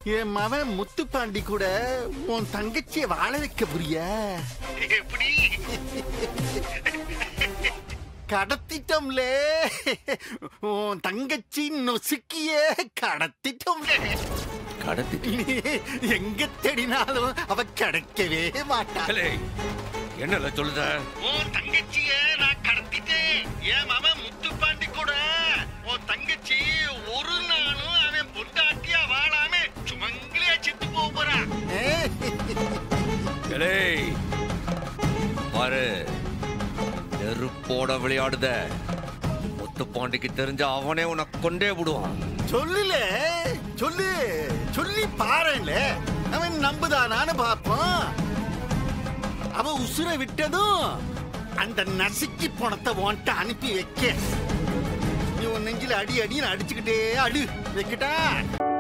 என் மவன் முத்துப்பாண்டி கூட உன் தங்கச்சிய வாழ வைக்க புரிய எப்படி கடத்திட்டோம்ல உன் தங்கச்சி நொசுக்கிய கடத்திட்டோம்ல கடத்திட்டு நீ எங்க தேடினாலும் அவ கிடைக்கவே மாட்டா ஏலே, என்னல சொல்லுத உன் தங்கச்சிய நான் கடத்திட்டேன் என் மவன் முத்துப்பாண்டி கூட உன் தங்கச்சி ஒரு நாளும் அவன் பொண்டாட்டியா வாழாம சுமங்கலியா செத்து போக போறான் ஏலே, பாரு நெருப்போட விளையாடுத முத்துப்பாண்டிக்கு தெரிஞ்ச அவனே உனக்கு கொண்டே விடுவான் சொல்லுல சொல்லு சொல்லி பாருல அவன் நம்புதானான்னு பாப்போம் அவ உசுர விட்டதும் அந்த நசுக்கி பணத்தை உன்ட்ட அனுப்பி வைக்க நீ உன் நெஞ்சில அடி அடின்னு அடிச்சுக்கிட்டே அடு வைக்கட்டா